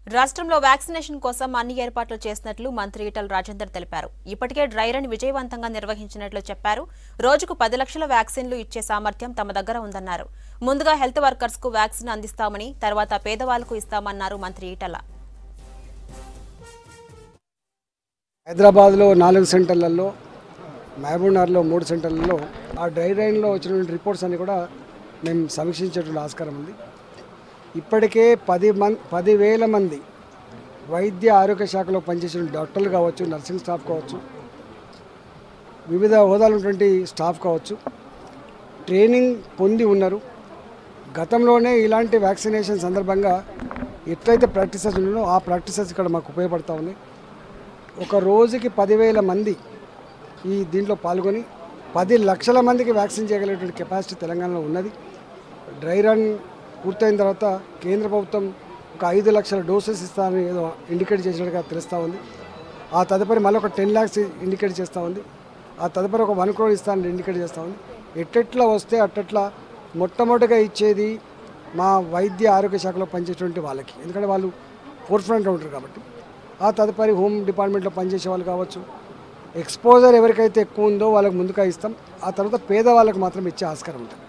రాష్ట్రంలో వ్యాక్సినేషన్ కోసం అన్ని ఏర్పాట్లు చేసినట్లు మంత్రి ఈటల రాజేందర్ తెలిపారు ఇప్పటికే డ్రై రన్ విజయవంతంగా నిర్వహించినట్లు చెప్పారు రోజుకు పది లక్షల వ్యాక్సిన్లు ఇచ్చే సామర్థ్యం తమ దగ్గర ఉందన్నారు ముందుగా హెల్త్ వర్కర్స్ కు వ్యాక్సిన్ అందిస్తామని తర్వాత పేదవాళ్లకు ఇస్తామన్నారు మంత్రి ఈటల హైదరాబాద్లో నాలుగు సెంటర్లలో మహబూబ్నగర్లో మూడు సెంటర్లలో ఆ డ్రై రైన్లో వచ్చినటువంటి రిపోర్ట్స్ అన్ని కూడా మేము సమీక్షించేటువంటి ఆస్కారం ఉంది ఇప్పటికే పది మం పదివేల మంది వైద్య ఆరోగ్య శాఖలో పనిచేసిన డాక్టర్లు కావచ్చు నర్సింగ్ స్టాఫ్ కావచ్చు వివిధ హోదాలు ఉన్నటువంటి స్టాఫ్ కావచ్చు ట్రైనింగ్ పొంది ఉన్నారు గతంలోనే ఇలాంటి వ్యాక్సినేషన్ సందర్భంగా ఎట్లయితే ప్రాక్టీసెస్ ఉన్నాయో ఆ ప్రాక్టీసెస్ ఇక్కడ మాకు ఉపయోగపడతా ఉన్నాయి ఒక రోజుకి పదివేల మంది ఈ దీంట్లో పాల్గొని పది లక్షల మందికి వ్యాక్సిన్ చేయగలిగేటువంటి కెపాసిటీ తెలంగాణలో ఉన్నది డ్రై రన్ పూర్తయిన తర్వాత కేంద్ర ప్రభుత్వం ఒక ఐదు లక్షల డోసెస్ ఇస్తామని ఏదో ఇండికేట్ చేసినట్టుగా తెలుస్తూ ఉంది ఆ తదుపరి మళ్ళీ ఒక టెన్ ల్యాక్స్ ఇండికేట్ చేస్తూ ఉంది ఆ తదుపరి ఒక వన్ క్రోర్ ఇస్తానని ఇండికేట్ చేస్తూ ఉంది ఎట్టెట్లా వస్తే అట్టట్లా మొట్టమొదటిగా ఇచ్చేది మా వైద్య ఆరోగ్య శాఖలో పనిచేసేటువంటి వాళ్ళకి ఎందుకంటే వాళ్ళు ఫోర్ ఫ్రంట్లో ఉంటారు కాబట్టి ఆ తదుపరి హోమ్ డిపార్ట్మెంట్లో పనిచేసే వాళ్ళు కావచ్చు ఎక్స్పోజర్ ఎవరికైతే ఎక్కువ ఉందో వాళ్ళకి ముందుగా ఇస్తాం ఆ తర్వాత పేదవాళ్ళకి మాత్రం ఇచ్చే ఆస్కారం ఉంటుంది